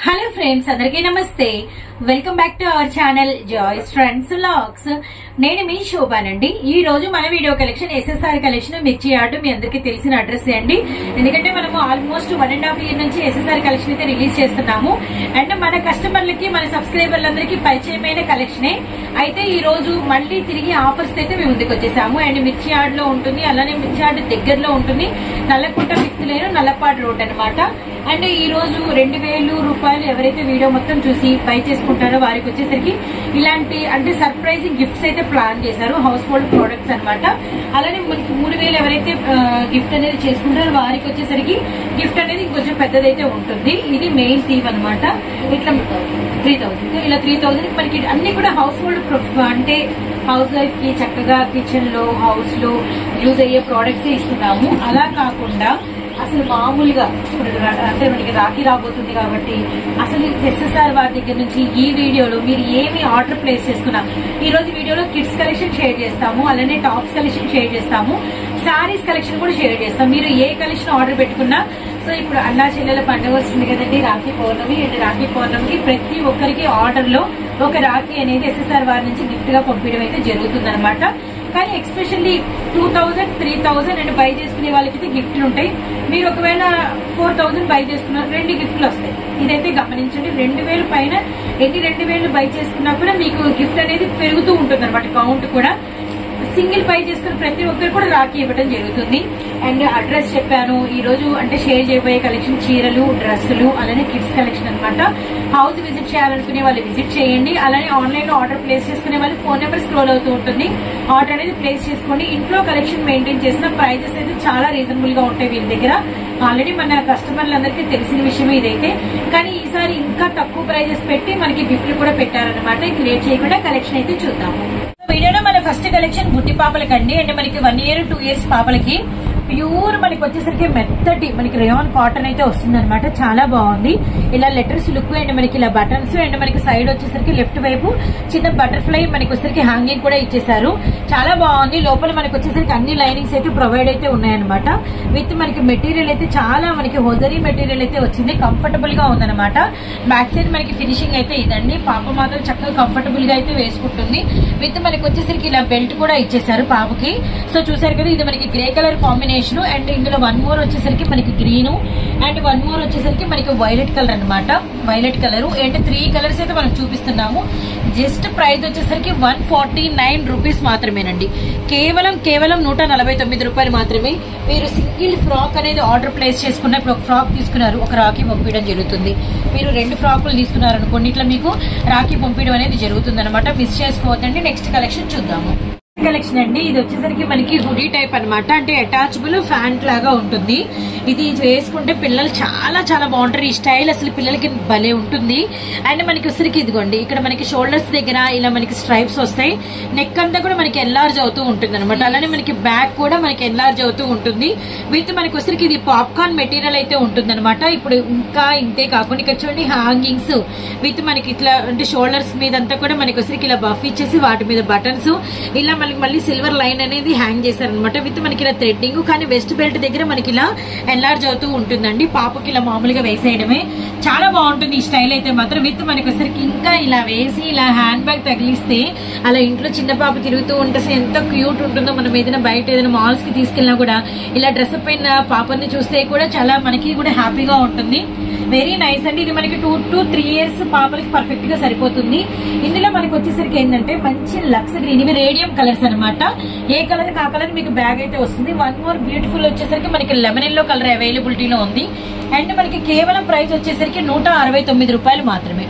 Hello friends అందరికీ నమస్తే welcome back to our channel joys friends లాక్స్ నేను మీ శోభానండి ఈ రోజు మన video collection SSR collection Mirchi art మీ అందరికీ తెలిసిన అడ్రస్ అండి ఎందుకంటే మనము almost one and half year నుంచి ఎస్ఎస్ఆర్ కలెక్షన్ అయితే రిలీజ్ చేస్తున్నాము అండ్ మన కస్టమర్లకి మన సబ్స్క్రైబర్లందరికీ పరిచయమైన కలెక్షనే అయితే ఈ రోజు మళ్ళీ తిరిగి ఆఫర్స్ అయితే మేము ముందుకు వచ్చేసాము అండ్ మిర్చి ఆర్ట్ లో ఉంటుంది అలానే మిర్చి ఆర్ట్ దగ్గరలో ఉంటుంది నల్లకుంట ఫిఫ్త్ లేను నల్లపాడు రోడ్ అన్నమాట అండ్ ఈ రోజు రెండు వేలు రూపాయలు ఎవరైతే వీడియో మొత్తం చూసి బై చేసుకుంటారో వారికి వచ్చేసరికి ఇలాంటి అంటే సర్ప్రైజింగ్ గిఫ్ట్స్ అయితే ప్లాన్ చేశారు హౌస్ హోల్డ్ ప్రోడక్ట్స్ అన్నమాట అలానే మనకి మూడు వేలు ఎవరైతే గిఫ్ట్ అనేది చేసుకుంటారో వారికి వచ్చేసరికి గిఫ్ట్ అనేది ఇంకొంచెం పెద్దదైతే ఉంటుంది ఇది మెయిన్ థీమ్ అన్నమాట ఇట్లా త్రీ థౌసండ్ ఇలా త్రీ థౌసండ్ మనకి అన్ని కూడా హౌస్ హోల్డ్ అంటే హౌస్ వైఫ్ కి చక్కగా కిచెన్ లో హౌస్ లో యూజ్ అయ్యే ప్రోడక్ట్స్ ఇస్తున్నాము అలా కాకుండా అసలు మామూలుగా ఇప్పుడు రా- అంటే మనకి రాఖీ రాబోతుంది కాబట్టి అసలు ఎస్ఎస్ఆర్ వారి దగ్గర నుంచి ఈ వీడియోలో మీరు ఏమి ఆర్డర్ ప్లేస్ చేసుకున్నా ఈ రోజు వీడియోలో కిడ్స్ కలెక్షన్ షేర్ చేస్తాము అలానే టాప్స్ కలెక్షన్ షేర్ చేస్తాము సారీస్ కలెక్షన్ కూడా షేర్ చేస్తాం మీరు ఏ కలెక్షన్ ఆర్డర్ పెట్టుకున్నా సో ఇప్పుడు అన్నా చెల్లెల పండుగ వస్తుంది కదండి రాఖీ పౌర్ణమి అండ్ రాఖీ పౌర్ణమికి ప్రతి ఒక్కరికి ఆర్డర్ లో ఒక రాఖీ అనేది ఎస్ఎస్ఆర్ వారి నుంచి గిఫ్ట్ గా పంపించడం అయితే జరుగుతుంది కానీ especially two thousand three thousand and buy చేసుకునే వాళ్ళకి గిఫ్ట్లు ఉంటాయి మీరు ఒకవేళ ఫోర్ థౌజండ్ బై చేసుకున్న రెండు గిఫ్ట్లు వస్తాయి ఇదైతే గమనించండి రెండు వేలు పైన ఎన్ని రెండు వేలు బై చేసుకున్నా కూడా మీకు గిఫ్ట్ అనేది పెరుగుతూ ఉంటుంది అనమాట కౌంట్ కూడా సింగిల్ బై చేసుకున్న ప్రతి ఒక్కరు కూడా రాఖీ ఇవ్వడం జరుగుతుంది అండ్ అడ్రస్ చెప్పాను ఈ రోజు అంటే షేర్ చేయబోయే కలెక్షన్ చీరలు డ్రెస్సులు అలానే కిడ్స్ కలెక్షన్ అన్నమాట హౌస్ విజిట్ చేయాలనుకునే వాళ్ళు విజిట్ చేయండి అలానే ఆన్లైన్ లో ఆర్డర్ ప్లేస్ చేసుకునే వాళ్ళు ఫోన్ నెంబర్ స్క్రోల్ అవుతూ ఉంటుంది ఆర్డర్ అనేది ప్లేస్ చేసుకోండి ఇంట్లో కలెక్షన్ మెయింటైన్ చేసిన ప్రైజెస్ అయితే చాలా రీజనబుల్ గా ఉంటాయి వీళ్ళ దగ్గర ఆల్రెడీ మన కస్టమర్లందరికీ తెలిసిన విషయం ఇదైతే కానీ ఈసారి ఇంకా తక్కువ ప్రైజెస్ పెట్టి మనకి గిఫ్ట్లు కూడా పెట్టారనమాట ఇంక లేట్ చేయకుండా కలెక్షన్ అయితే చూద్దాము వీడియోలో మన ఫస్ట్ కలెక్షన్ బుట్టి పాపలకండి అంటే మనకి వన్ ఇయర్ టూ ఇయర్స్ పాపలకి ప్యూర్ మనకి వచ్చేసరికి మెత్తటి మనకి రేయాన్ కాటన్ అయితే వస్తుంది అనమాట చాలా బాగుంది ఇలా లెటర్స్ లుక్ అండ్ మనకి ఇలా బటన్స్ అండ్ మనకి సైడ్ వచ్చేసరికి లెఫ్ట్ వైపు చిన్న బటర్ఫ్లై మనకి వచ్చేసరికి హ్యాంగింగ్ కూడా ఇచ్చేసారు చాలా బాగుంది లోపల మనకి వచ్చేసరికి అన్ని లైనింగ్స్ అయితే ప్రొవైడ్ అయితే ఉన్నాయన్నమాట విత్ మనకి మెటీరియల్ అయితే చాలా మనకి హోజరీ మెటీరియల్ అయితే వచ్చింది కంఫర్టబుల్ గా ఉందన్నమాట బ్యాక్ సైడ్ మనకి ఫినిషింగ్ అయితే ఇదండి పాప మాత్రం చక్కగా కంఫర్టబుల్ గా అయితే వేసుకుంటుంది విత్ మనకి వచ్చేసరికి ఇలా బెల్ట్ కూడా ఇచ్చేసారు పాపకి సో చూసారు కదా ఇది మనకి గ్రే కలర్ కాంబినేషన్ అండ్ ఇందులో వన్ మోర్ వచ్చేసరికి మనకి గ్రీన్ అండ్ వన్ మోర్ వచ్చేసరికి మనకి వైలెట్ కలర్ అన్నమాట violet colour and three colours అయితే మనం చూపిస్తున్నాము జస్ట్ ప్రైస్ వచ్చేసరికి వన్ ఫార్టీ నైన్ రూపీస్ మాత్రమేనండి కేవలం కేవలం నూట నలభై తొమ్మిది రూపాయలు మాత్రమే మీరు సింగిల్ ఫ్రాక్ అనేది ఆర్డర్ ప్లేస్ చేసుకున్న ఇప్పుడు ఒక ఫ్రాక్ తీసుకున్నారు ఒక రాఖీ పంపించడం జరుగుతుంది మీరు రెండు ఫ్రాకులు తీసుకున్నారు అనుకోండి ఇట్లా మీకు రాఖీ పంపించడం అనేది జరుగుతుంది అనమాట మిస్ చేసుకోవద్దండి నెక్స్ట్ కలెక్షన్ చూద్దాము కలెక్షన్ అండి ఇది వచ్చేసరికి మనకి హుడీ టైప్ అన్నమాట అంటే అటాచబుల్ ఫ్యాంట్ లాగా ఉంటుంది ఇది వేసుకుంటే పిల్లలు చాలా చాలా బాగుంటారు ఈ స్టైల్ అసలు పిల్లలకి భలే ఉంటుంది అండ్ మనకి వచ్చరికి ఇదిగోండి ఇక్కడ మనకి షోల్డర్స్ దగ్గర ఇలా మనకి స్ట్రైప్స్ వస్తాయి నెక్ అంతా కూడా మనకి ఎన్లార్జ్ అవుతూ ఉంటుంది అనమాట అలానే మనకి బ్యాక్ కూడా మనకి ఎన్లార్జ్ అవుతూ ఉంటుంది విత్ మనకి వచ్చరికి ఇది పాప్కార్న్ మెటీరియల్ అయితే ఉంటుంది అనమాట ఇప్పుడు ఇంకా ఇంతే కాకుండా ఇక్కడ చూడండి హ్యాంగింగ్స్ విత్ మనకి ఇట్లా అంటే షోల్డర్స్ మీద అంతా కూడా మనకి వచ్చరికి ఇలా బఫ్ ఇచ్చేసి వాటి మీద బటన్స్ ఇలా మనకి మళ్ళీ సిల్వర్ లైన్ అనేది హ్యాంగ్ చేశారనమాట విత్ మనకి ఇలా థ్రెడ్డింగ్ కానీ వెస్ట్ బెల్ట్ దగ్గర మనకి ఇలా ఎన్లార్జ్ అవుతూ ఉంటుందండి పాపకి ఇలా మామూలుగా వేసేయడమే చాలా బాగుంటుంది ఈ స్టైల్ అయితే మాత్రం విత్ మనకి వచ్చరికి ఇంకా ఇలా వేసి ఇలా హ్యాండ్ బ్యాగ్ తగిలిస్తే అలా ఇంట్లో చిన్న పాప తిరుగుతూ ఉంటే అసలు ఎంత క్యూట్ ఉంటుందో మనం ఏదైనా బయట ఏదైనా మాల్స్ కి తీసుకెళ్ళినా కూడా ఇలా డ్రెస్ పైన పాపని చూస్తే కూడా చాలా మనకి కూడా హ్యాపీగా ఉంటుంది వెరీ నైస్ అండి ఇది మనకి టూ టు త్రీ ఇయర్స్ పాపలకి పర్ఫెక్ట్ గా సరిపోతుంది ఇందులో మనకి వచ్చేసరికి ఏంటంటే మంచి లక్స్ గ్రీన్ ఇవి రేడియం కలర్స్ అన్నమాట ఏ కలర్ ఆ కలర్ మీకు బ్యాగ్ అయితే వస్తుంది వన్ మోర్ బ్యూటిఫుల్ వచ్చేసరికి మనకి లెమన్ ఎల్లో కలర్ అవైలబిలిటీలో ఉంది అండ్ మనకి కేవలం ప్రైస్ వచ్చేసరికి నూట అరవై తొమ్మిది రూపాయలు మాత్రమే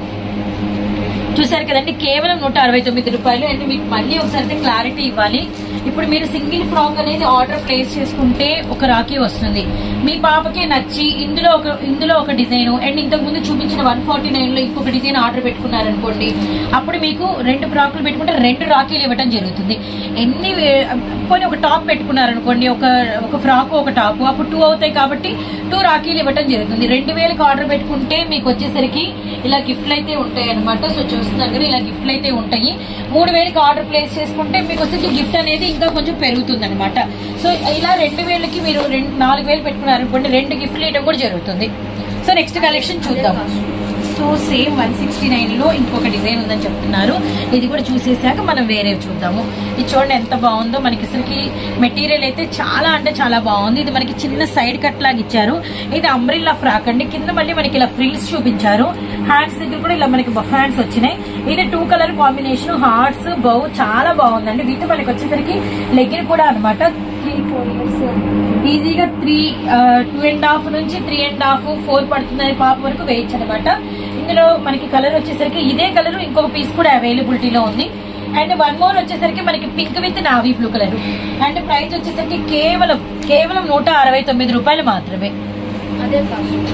చూసారు కదండి కేవలం నూట అరవై తొమ్మిది రూపాయలు అండ్ మీకు మళ్ళీ ఒకసారి అయితే క్లారిటీ ఇవ్వాలి ఇప్పుడు మీరు సింగిల్ ఫ్రాక్ అనేది ఆర్డర్ ప్లేస్ చేసుకుంటే ఒక రాఖీ వస్తుంది మీ పాపకి నచ్చి ఇందులో ఒక ఇందులో ఒక డిజైన్ అండ్ ఇంతకు ముందు చూపించిన వన్ ఫార్టీ నైన్ లో ఇంకొక డిజైన్ ఆర్డర్ పెట్టుకున్నారనుకోండి అప్పుడు మీకు రెండు ఫ్రాకులు పెట్టుకుంటే రెండు రాఖీలు ఇవ్వడం జరుగుతుంది ఎన్ని వే- పోనీ ఒక టాప్ పెట్టుకున్నారనుకోండి ఒక ఒక ఫ్రాక్ ఒక టాప్ అప్పుడు టూ అవుతాయి కాబట్టి టూ రాఖీలు ఇవ్వడం జరుగుతుంది రెండు వేలకు ఆర్డర్ పెట్టుకుంటే మీకు వచ్చేసరికి ఇలా గిఫ్ట్లు అయితే ఉంటాయి అనమాట సో చూస్తున్నారు కదా ఇలా గిఫ్ట్లు అయితే ఉంటాయి మూడు వేలకి ఆర్డర్ ప్లేస్ చేసుకుంటే మీకు వచ్చేసి గిఫ్ట్ అనేది ఇంకా కొంచెం పెరుగుతుంది అనమాట సో ఇలా రెండు వేలకి మీరు రెండు నాలుగు వేలు పెట్టుకున్నారు అనుకోండి రెండు గిఫ్ట్లు ఇవ్వడం కూడా జరుగుతుంది సో నెక్స్ట్ కలెక్షన్ చూద్దాం so same one sixty nine లో ఇంకొక డిజైన్ ఉందని చెప్తున్నారు ఇది కూడా చూసేసాక మనం వేరే చూద్దాము ఇది చూడండి ఎంత బాగుందో మనకి అసలుకి మెటీరియల్ అయితే చాలా అంటే చాలా బాగుంది ఇది మనకి చిన్న సైడ్ కట్ లాగా ఇచ్చారు ఇది అంబ్రిల్లా ఫ్రాక్ అండి కింద మళ్ళీ మనకి ఇలా ఫ్రిల్స్ చూపించారు హ్యాండ్స్ దగ్గర కూడా ఇలా మనకి బఫ్ హ్యాండ్స్ వచ్చినాయి ఇది two colour combination hearts bow చాలా బాగుందండి వీటి మనకి వచ్చేసరికి లెగ్గిన్ కూడా అనమాట త్రీ ఫోర్ ఇయర్స్ ఈజీగా త్రీ టూ అండ్ హాఫ్ నుంచి త్రీ అండ్ హాఫ్ ఫోర్ పడుతుంది పాప వరకు వేయచ్చు అనమాట ఇందులో మనకి కలర్ వచ్చేసరికి ఇదే కలర్ ఇంకొక పీస్ కూడా అవైలబిలిటీలో ఉంది అండ్ వన్ మోర్ వచ్చేసరికి మనకి pink with navy blue colour and price వచ్చేసరికి కేవలం కేవలం నూట అరవై తొమ్మిది రూపాయలు మాత్రమే అదే కాస్ట్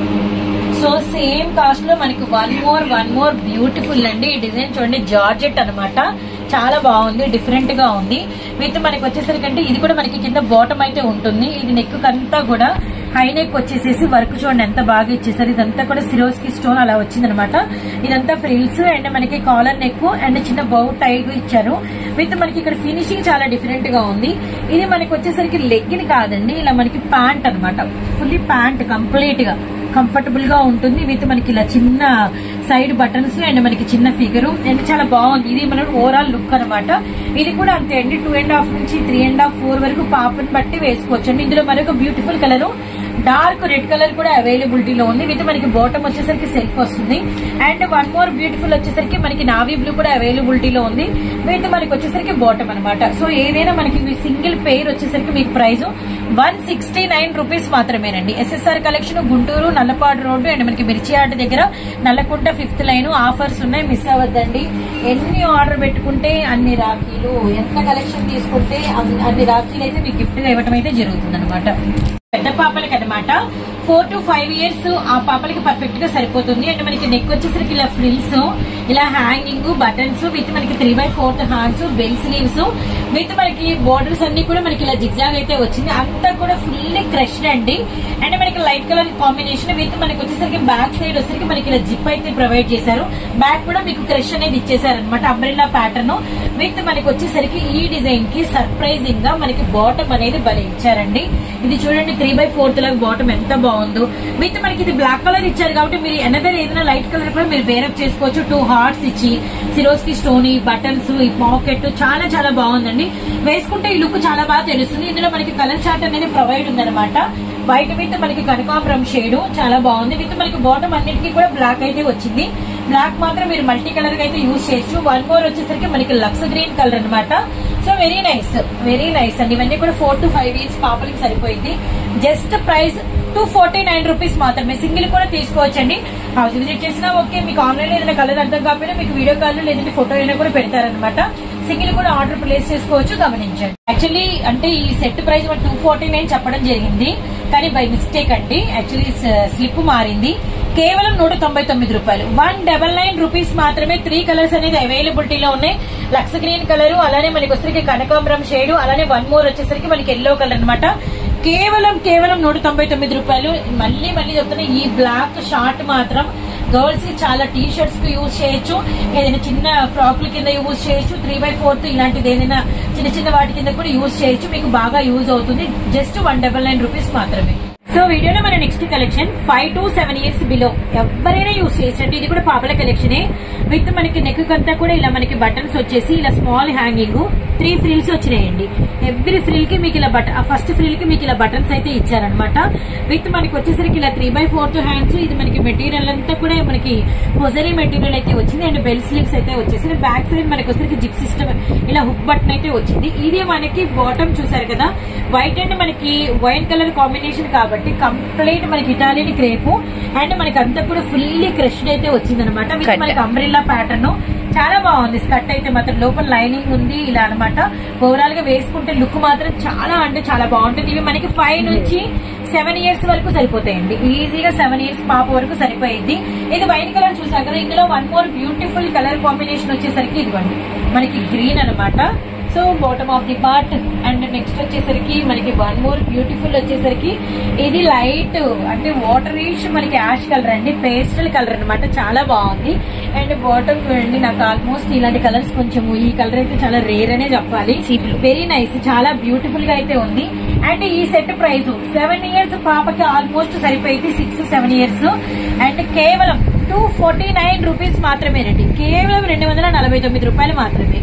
సో సేమ్ కాస్ట్ లో మనకి one more one more beautiful అండి ఈ డిజైన్ చూడండి జార్జెట్ అన్నమాట చాలా బాగుంది డిఫరెంట్ గా ఉంది విత్ మనకి వచ్చేసరికి అంటే ఇది కూడా మనకి కింద బాటమ్ అయితే ఉంటుంది ఇది నెక్ అంతా కూడా హై నెక్ వచ్చేసేసి వర్క్ చూడండి ఎంత బాగా ఇచ్చేసారు ఇదంతా కూడా సిరోస్కి స్టోన్ అలా వచ్చిందనమాట ఇదంతా ఫ్రిల్స్ అండ్ మనకి కాలర్ నెక్ అండ్ చిన్న బౌ టైగ్ ఇచ్చారు విత్ మనకి ఇక్కడ ఫినిషింగ్ చాలా డిఫరెంట్ గా ఉంది ఇది మనకి వచ్చేసరికి లెగ్గిన్ కాదండి ఇలా మనకి ప్యాంట్ అన్నమాట ఫుల్లీ ప్యాంట్ కంప్లీట్ గా కంఫర్టబుల్ గా ఉంటుంది విత్ మనకి ఇలా చిన్న సైడ్ బటన్స్ అండ్ మనకి చిన్న ఫిగర్ అండ్ చాలా బాగుంది ఇది మన ఓవరాల్ లుక్ అనమాట ఇది కూడా అంతే అండి టూ అండ్ హాఫ్ నుంచి త్రీ అండ్ హాఫ్ ఫోర్ వరకు పాపని బట్టి వేసుకోవచ్చు అండి ఇందులో మరొక beautiful colour dark red colour కూడా అవైలబిలిటీలో ఉంది విత్ మనకి బాటమ్ వచ్చేసరికి సెల్ఫ్ వస్తుంది అండ్ వన్ మోర్ బ్యూటిఫుల్ వచ్చేసరికి మనకి నావీ బ్లూ కూడా అవైలబిలిటీలో ఉంది విత్ మనకి వచ్చేసరికి బాటమ్ అనమాట సో ఏదైనా మనకి సింగిల్ పెయిర్ వచ్చేసరికి మీకు price one sixty nine rupees మాత్రమేనండి SSR collection Guntur Nallapadu road and మనకి మిర్చి ఆట దగ్గర నల్లకుంట ఫిఫ్త్ లైన్ ఆఫర్స్ ఉన్నాయి మిస్ అవ్వద్దండి ఎన్ని ఆర్డర్ పెట్టుకుంటే అన్ని రాఖీలు ఎంత కలెక్షన్ తీసుకుంటే అన్ని- అన్ని రాఖీలు అయితే మీకు గిఫ్ట్ గా ఇవ్వడం అయితే జరుగుతుంది పెద్ద పాపలకి అనమాట ఫోర్ టు ఫైవ్ ఇయర్స్ ఆ పాపలకి పర్ఫెక్ట్ గా సరిపోతుంది అండ్ మనకి నెక్ వచ్చేసరికి ఇలా ఫ్రిల్స్ ఇలా హ్యాంగింగ్ బటన్స్ విత్ మనకి three by fourth hands bell sleeves with మనకి బోర్డర్స్ అన్ని కూడా మనకి ఇలా జిగ్జాగ్ అయితే వచ్చింది అంతా కూడా ఫుల్ క్రష్డ్ అండి అండ్ మనకి లైట్ కలర్ కాంబినేషన్ విత్ మనకి వచ్చేసరికి బ్యాక్ సైడ్ వచ్చేసరికి మనకి ఇలా జిప్ అయితే ప్రొవైడ్ చేశారు బ్యాక్ కూడా మీకు క్రష్ అనేది ఇచ్చేసారు అనమాట అంబ్రెల్లా ప్యాటర్న్ విత్ మనకి వచ్చేసరికి ఈ డిజైన్ కి సర్ప్రైజింగ్ గా మనకి బాటమ్ అనేది భలే ఇచ్చారండి ఇది చూడండి త్రీ బై ఫోర్త్ లాగా బాటమ్ ఎంత బాగుందో విత్ మనకి ఇది బ్లాక్ కలర్ ఇచ్చారు కాబట్టి మీరు ఎనదర్ ఏదైనా లైట్ కలర్ కూడా మీరు వేరప్ చేసుకోవచ్చు టూ హార్ట్స్ ఇచ్చి సిరోస్ కి స్టోన్ ఈ బటన్స్ ఈ పాకెట్ చాలా చాలా బాగుందండి వేసుకుంటే ఈ లుక్ చాలా బాగా తెలుస్తుంది ఇందులో మనకి కలర్ చార్ట్ అనేది ప్రొవైడ్ ఉందన్నమాట వైట్ విత్ మనకి కనకాంబరం షేడ్ చాలా బాగుంది విత్ మనకి బాటమ్ అన్నిటికీ కూడా బ్లాక్ అయితే వచ్చింది బ్లాక్ మాత్రం మీరు మల్టీ కలర్ గా అయితే యూజ్ చేయొచ్చు వన్ మోర్ వచ్చేసరికి మనకి లక్స్ గ్రీన్ కలర్ అన్నమాట so very nice very nice అండి ఇవన్నీ కూడా ఫోర్ టు ఫైవ్ ఇయర్స్ పాపలకి సరిపోయింది just price two forty nine rupees మాత్రమే సింగిల్ కూడా తీసుకోవచ్చండి హౌస్ విజిట్ చేసినా ఓకే మీకు ఆన్లైన్ ఏదైనా కలర్ అర్థం కాకపోయినా మీకు వీడియో కాల్ లేదంటే ఫోటో అయినా కూడా పెడతారనమాట సింగిల్ కూడా ఆర్డర్ ప్లేస్ చేసుకోవచ్చు గమనించండి యాక్చువల్లీ అంటే ఈ set price two forty nine చెప్పడం జరిగింది కానీ బై మిస్టేక్ అండి యాక్చువల్లీ స్లిప్ మారింది కేవలం నూట తొంభై తొమ్మిది రూపాయలు వన్ డబల్ నైన్ రూపీస్ మాత్రమే త్రీ కలర్స్ అనేది అవైలబిలిటీలో ఉన్నాయి లక్స్ గ్రీన్ కలర్ అలానే మనకి వచ్చేసరికి కనకాంబరం షేడ్ అలానే వన్ మోర్ వచ్చేసరికి మనకి ఎల్లో కలర్ అన్నమాట కేవలం కేవలం నూట తొంభై తొమ్మిది రూపాయలు మళ్ళీ మళ్ళీ చెప్తున్నా ఈ బ్లాక్ షార్ట్ మాత్రం గర్ల్స్ కి చాలా టీ షర్ట్స్ కి యూజ్ చేయొచ్చు ఏదైనా చిన్న ఫ్రాక్ల కింద యూజ్ చేయొచ్చు త్రీ బై ఫోర్త్ ఇలాంటిది ఏదైనా చిన్న చిన్న వాటి కింద కూడా యూజ్ చేయొచ్చు మీకు బాగా యూజ్ అవుతుంది just one double nine rupees మాత్రమే సో వీడియోలో మన next collection five to seven years below ఎవరైనా యూస్ చేయొచ్చండి ఇది కూడా పాపల కలెక్షనే విత్ మనకి నెక్ అంతా కూడా ఇలా మనకి బటన్స్ వచ్చేసి ఇలా స్మాల్ హ్యాంగింగ్ త్రీ ఫ్రిల్స్ వచ్చినాయండి ఎవ్రీ ఫ్రిల్ కి మీకు ఇలా బట ఫస్ట్ ఫ్రిల్ కి మీకు ఇలా బటన్స్ అయితే ఇచ్చారనమాట విత్ మనకి వచ్చేసరికి ఇలా త్రీ బై ఫోర్త్ హ్యాండ్స్ ఇది మనకి మెటీరియల్ అంతా కూడా మనకి హొజరీ మెటీరియల్ అయితే వచ్చింది అండ్ బెల్ స్లీవ్స్ అయితే వచ్చేసి బ్యాక్ సైడ్ మనకి వచ్చేసరికి జిప్ సిస్టమ్ ఇలా హుక్ బటన్ అయితే వచ్చింది ఇది మనకి బాటమ్ చూసారు కదా వైట్ అండ్ మనకి వైన్ కలర్ కాంబినేషన్ కాబట్టి కంప్లీట్ మనకి ఇటాలియన్ క్రేపు అండ్ మనకి అంతా కూడా ఫుల్లీ క్రష్డ్ అయితే వచ్చింది అనమాట మనకి అంబ్రిల్లా ప్యాటర్న్ చాలా బాగుంది స్కర్ట్ అయితే మాత్రం లోపల లైనింగ్ ఉంది ఇలా అనమాట ఓవరాల్ గా వేసుకుంటే లుక్ మాత్రం చాలా అంటే చాలా బాగుంటుంది ఇవి మనకి ఫైవ్ నుంచి సెవెన్ ఇయర్స్ వరకు సరిపోతాయండి ఈజీగా సెవెన్ ఇయర్స్ పాప వరకు సరిపోయింది ఇది వైట్ కలర్ చూసాం కదా ఇందులో one more beautiful colour combination వచ్చేసరికి ఇదిగోండి మనకి గ్రీన్ అన్నమాట so bottom of the part and next వచ్చేసరికి మనకి వన్ మోర్ బ్యూటిఫుల్ వచ్చేసరికి ఇది లైట్ అంటే వాటరీష్ మనకి యాష్ కలర్ అండి పేస్టల్ కలర్ అన్నమాట చాలా బాగుంది అండ్ బాటమ్ చూడండి నాకు ఆల్మోస్ట్ ఇలాంటి కలర్స్ కొంచెం ఈ కలర్ అయితే చాలా రేర్ అనే చెప్పాలి వెరీ నైస్ చాలా బ్యూటిఫుల్ గా అయితే ఉంది అండ్ ఈ సెట్ ప్రైస్ సెవెన్ ఇయర్స్ పాపకి ఆల్మోస్ట్ సరిపోయింది సిక్స్ సెవెన్ ఇయర్స్ అండ్ కేవలం టూ ఫార్టీ నైన్ రూపీస్ మాత్రమేనండి కేవలం రెండు వందల నలభై తొమ్మిది రూపాయలు మాత్రమే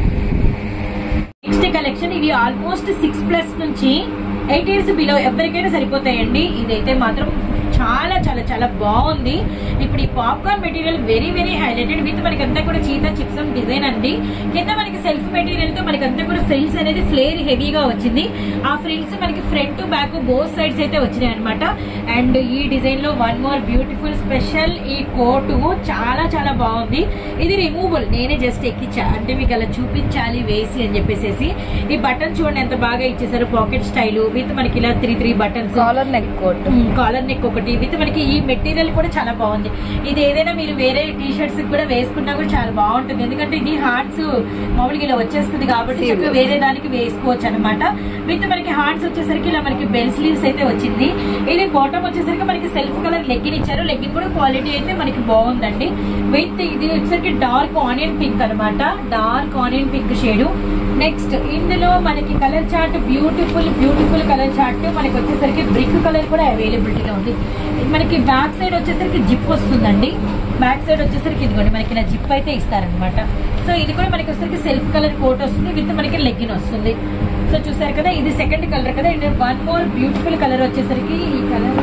నెక్స్ట్ కలెక్షన్ ఇవి ఆల్మోస్ట్ సిక్స్ ప్లస్ నుంచి ఎయిట్ ఇయర్స్ బిలో ఎవరికైనా సరిపోతాయండి ఇదైతే మాత్రం చాలా చాలా చాలా బాగుంది ఇప్పుడు ఈ popcorn material very very highlighted with మనకి అంతా కూడా చీతా చిప్సం డిజైన్ అండి కింద మనకి సెల్ఫ్ మెటీరియల్ తో మనకి అంతా కూడా ఫ్రిల్స్ అనేది ఫ్లేర్ హెవీగా వచ్చింది ఆ ఫ్రిల్స్ మనకి ఫ్రంట్ బ్యాక్ బోత్ సైడ్స్ అయితే వచ్చినాయి అనమాట అండ్ ఈ డిజైన్ లో వన్ మోర్ బ్యూటిఫుల్ స్పెషల్ ఈ కోటు చాలా చాలా బాగుంది ఇది రిమూవబుల్ నేనే జస్ట్ ఎక్కిచ్చా అంటే మీకు అలా చూపించాలి వేసి అని చెప్పేసి ఈ బటన్ చూడండి ఎంత బాగా ఇచ్చేసారు పాకెట్ స్టైల్ విత్ మనకి ఇలా three three buttons collar neck coat collar neck ఒకటి విత్ మనకి ఈ మెటీరియల్ కూడా చాలా బాగుంది ఇది ఏదైనా మీరు వేరే టీ షర్ట్స్ కూడా వేసుకున్నా కూడా చాలా బాగుంటుంది ఎందుకంటే ఇది హార్ట్స్ మామూలుగా ఇలా వచ్చేస్తుంది కాబట్టి చక్కగా వేరే దానికి వేసుకోవచ్చు అనమాట విత్ మనకి హార్ట్స్ వచ్చేసరికి ఇలా మనకి బెల్ స్లీవ్స్ అయితే వచ్చింది ఇది బాటమ్ వచ్చేసరికి మనకి సెల్ఫ్ కలర్ లెగ్గిన్ ఇచ్చారు లెగ్గిన్ కూడా క్వాలిటీ అయితే మనకి బాగుందండి విత్ ఇది వచ్చేసరికి డార్క్ ఆనియన్ పింక్ అన్నమాట dark onion pink shade next ఇందులో మనకి colour chart beautiful beautiful colour chart మనకి వచ్చేసరికి బ్రిక్ కలర్ కూడా అవైలబిలిటీలో ఉంది మనకి బ్యాక్ సైడ్ వచ్చేసరికి జిప్ వస్తుందండి బ్యాక్ సైడ్ వచ్చేసరికి ఇదిగోండి మనకి ఇలా జిప్ అయితే ఇస్తారనమాట సో ఇది కూడా మనకి వచ్చేసరికి సెల్ఫ్ కలర్ కోట్ వస్తుంది విత్ మనకి లెగ్గిన్ వస్తుంది సో చూసారు కదా ఇది సెకండ్ కలర్ కదా and one more beautiful colour వచ్చేసరికి ఈ colour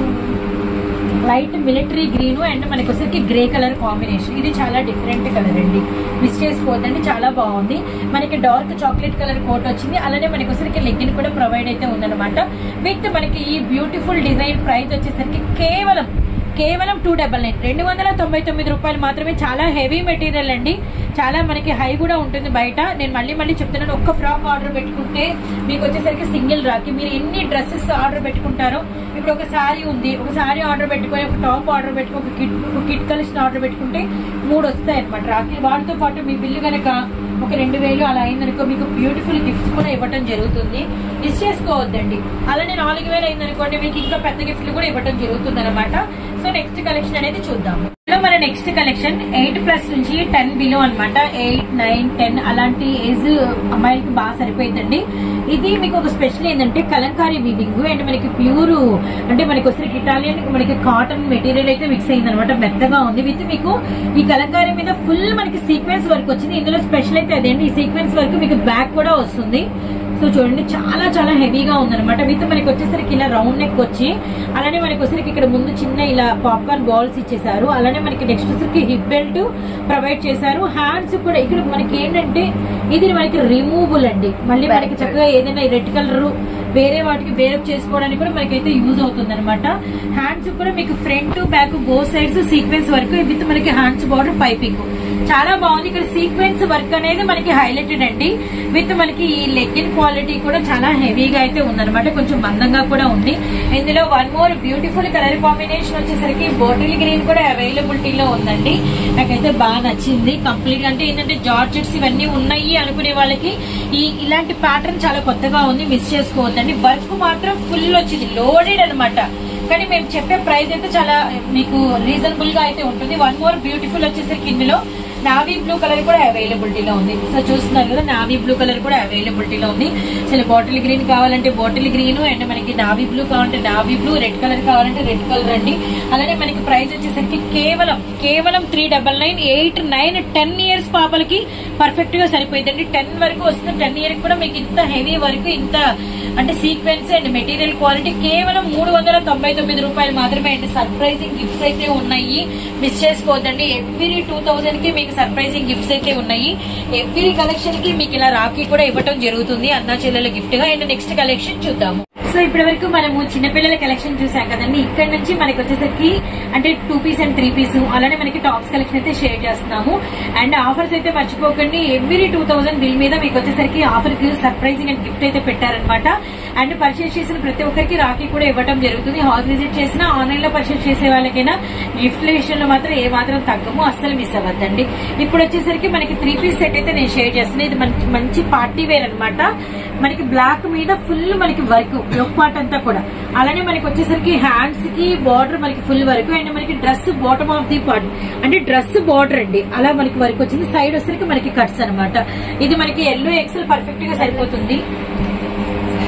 light military green and మనకి వచ్చరికి గ్రే కలర్ కాంబినేషన్ ఇది చాలా డిఫరెంట్ కలర్ అండి మిస్ చేసుకోవద్దండి చాలా బాగుంది మనకి డార్క్ చాక్లెట్ కలర్ కోట్ వచ్చింది అలానే మనకి వచ్చరికి లెగ్గిన్ కూడా ప్రొవైడ్ అయితే ఉందన్నమాట విత్ మనకి ఈ బ్యూటిఫుల్ డిజైన్ ప్రైస్ వచ్చేసరికి కేవలం కేవలం టూ డబల్ నైన్ రెండు వందల తొంభై తొమ్మిది రూపాయలు మాత్రమే చాలా హెవీ మెటీరియల్ అండి చాలా మనకి హై కూడా ఉంటుంది బయట నేను మళ్ళీ మళ్ళీ చెప్తున్నాను ఒక్క ఫ్రాక్ ఆర్డర్ పెట్టుకుంటే మీకు వచ్చేసరికి సింగిల్ రాకి మీరు ఎన్ని డ్రెస్సెస్ ఆర్డర్ పెట్టుకుంటారో ఇప్పుడు ఒక శారీ ఉంది ఒక శారీ ఆర్డర్ పెట్టుకొని ఒక టాప్ ఆర్డర్ పెట్టుకొని ఒక కిట్ ఒక కిట్ కలిసిన ఆర్డర్ పెట్టుకుంటే మూడు వస్తాయి అనమాట రాకి వాటితో పాటు మీ బిల్లు కనుక ఒక రెండు వేలు అలా అయిందనుకో మీకు బ్యూటిఫుల్ గిఫ్ట్స్ కూడా ఇవ్వటం జరుగుతుంది మిస్ చేసుకోవద్దండి అలానే నాలుగు వేలు అయిందనుకోండి మీకు ఇంకా పెద్ద గిఫ్ట్లు కూడా ఇవ్వటం జరుగుతుంది అనమాట సో నెక్స్ట్ కలెక్షన్ అనేది చూద్దాం ఇందులో మన నెక్స్ట్ కలెక్షన్ ఎయిట్ ప్లస్ నుంచి టెన్ బిలో అన్నమాట ఎయిట్ నైన్ టెన్ అలాంటి ఏజ్ అమ్మాయిలకి బాగా సరిపోయిందండి ఇది మీకు ఒక స్పెషల్ ఏంటంటే కలంకారీ వీవింగ్ అండ్ మనకి ప్యూర్ అంటే మనకి వచ్చే ఇటాలియన్ మనకి కాటన్ మెటీరియల్ అయితే మిక్స్ అయింది అనమాట మెత్తగా ఉంది విత్ మీకు ఈ కలంకారీ మీద ఫుల్ మనకి సీక్వెన్స్ వర్క్ వచ్చింది ఇందులో స్పెషల్ అయితే అదేంటి ఈ సీక్వెన్స్ వర్క్ మీకు బ్యాక్ కూడా వస్తుంది సో చూడండి చాలా చాలా హెవీగా ఉందన్నమాట విత్ మనకి వచ్చేసరికి ఇలా రౌండ్ నెక్ వచ్చి అలానే మనకి వచ్చేసరికి ఇక్కడ ముందు చిన్న ఇలా పాప్కార్న్ బాల్స్ ఇచ్చేసారు అలానే మనకి నెక్స్ట్ వచ్చేసరికి హిప్ బెల్ట్ ప్రొవైడ్ చేశారు హ్యాండ్స్ కూడా ఇక్కడ మనకి ఏంటంటే ఇది మనకి రిమూవబుల్ అండి మళ్ళీ మనకి చక్కగా ఏదైనా రెడ్ కలర్ వేరే వాటికి వేరప్ చేసుకోవడానికి కూడా మనకైతే యూజ్ అవుతుంది అనమాట హ్యాండ్స్ కూడా మీకు front back bow sides sequence work with మనకి హ్యాండ్స్ బార్డర్ పైపింగ్ చాలా బాగుంది ఇక్కడ సీక్వెన్స్ వర్క్ అనేది మనకి హైలైటెడ్ అండి విత్ మనకి ఈ లెగ్గిన్ క్వాలిటీ కూడా చాలా హెవీగా అయితే ఉందన్నమాట కొంచెం మందంగా కూడా ఉంది ఇందులో one more beautiful colour combination వచ్చేసరికి బాటిల్ గ్రీన్ కూడా అవైలబిలిటీలో ఉందండి నాకైతే బాగా నచ్చింది కంప్లీట్ గా అంటే ఏంటంటే జార్జెట్స్ ఇవన్నీ ఉన్నాయి అనుకునే వాళ్ళకి ఈ ఇలాంటి ప్యాటర్న్ చాలా కొత్తగా ఉంది మిస్ చేసుకోవద్దండి వర్క్ మాత్రం ఫుల్ వచ్చింది లోడెడ్ అన్నమాట కానీ మేము చెప్పే ప్రైస్ అయితే చాలా మీకు రీజనబుల్ గా అయితే ఉంటుంది వన్ మోర్ బ్యూటిఫుల్ వచ్చేసరికి ఇందులో నావీ బ్లూ కలర్ కూడా అవైలబిలిటీలో ఉంది సో చూస్తున్నారు కదా నావీ బ్లూ కలర్ కూడా అవైలబిలిటీలో ఉంది అసలు బాటిల్ గ్రీన్ కావాలంటే బాటిల్ గ్రీన్ అండ్ మనకి నావీ బ్లూ కావాలంటే నావీ బ్లూ రెడ్ కలర్ కావాలంటే రెడ్ కలర్ అండి అలానే మనకి ప్రైస్ వచ్చేసరికి కేవలం కేవలం three double nine eight nine ten years పాపలకి పర్ఫెక్ట్ గా సరిపోయిందండి టెన్ వరకు వస్తుంది టెన్ ఇయర్ కూడా మీకు ఇంత హెవీ వరకు ఇంత అంటే సీక్వెన్స్ అండ్ మెటీరియల్ క్వాలిటీ కేవలం మూడు వందల తొంభై తొమ్మిది రూపాయలు మాత్రమే అండి సర్ప్రైజింగ్ గిఫ్ట్స్ అయితే ఉన్నాయి మిస్ చేసుకోవద్దండి ఎవ్రీ టూ థౌసండ్ కి మీకు సర్ప్రైజింగ్ గిఫ్ట్స్ అయితే ఉన్నాయి ఎవ్రీ కలెక్షన్ కి మీకు ఇలా రాఖీ కూడా ఇవ్వడం జరుగుతుంది అన్నా చెల్లెల గిఫ్ట్ గా అండ్ నెక్స్ట్ కలెక్షన్ చూద్దాము సో ఇప్పటి వరకు మనము చిన్నపిల్లల కలెక్షన్ చూసాం కదండి ఇక్కడ నుంచి మనకి వచ్చేసరికి అంటే two piece and three piece అలానే మనకి టాప్స్ కలెక్షన్ అయితే షేర్ చేస్తున్నాము అండ్ ఆఫర్స్ అయితే మర్చిపోకండి ఎవ్రీ టూ థౌసండ్ బిల్ మీద మీకు వచ్చేసరికి ఆఫర్ కి సర్ప్రైజింగ్ అండ్ గిఫ్ట్ అయితే పెట్టారనమాట అండ్ పర్చేస్ చేసిన ప్రతి ఒక్కరికి రాఖీ కూడా ఇవ్వడం జరుగుతుంది హౌస్ విజిట్ చేసినా ఆన్లైన్ లో పర్చేస్ చేసే వాళ్ళకైనా గిఫ్ట్ల విషయంలో మాత్రం ఏ మాత్రం తగ్గము అస్సలు మిస్ అవ్వద్దండి ఇప్పుడు వచ్చేసరికి మనకి త్రీ పీస్ సెట్ అయితే నేను షేర్ చేస్తున్నాను ఇది మంచి మంచి పార్టీ వేర్ అన్నమాట మనకి బ్లాక్ మీద ఫుల్ మనకి వర్క్ లుక్ పార్ట్ అంతా కూడా అలానే మనకి వచ్చేసరికి హ్యాండ్స్ కి బార్డర్ మనకి ఫుల్ వర్క్ అండ్ మనకి dress bottom of the part అంటే డ్రెస్ బార్డర్ అండి అలా మనకి వర్క్ వచ్చింది సైడ్ వచ్చేసరికి మనకి కట్స్ అన్నమాట ఇది మనకి ఎల్లో ఎక్సెల్ పర్ఫెక్ట్ గా సరిపోతుంది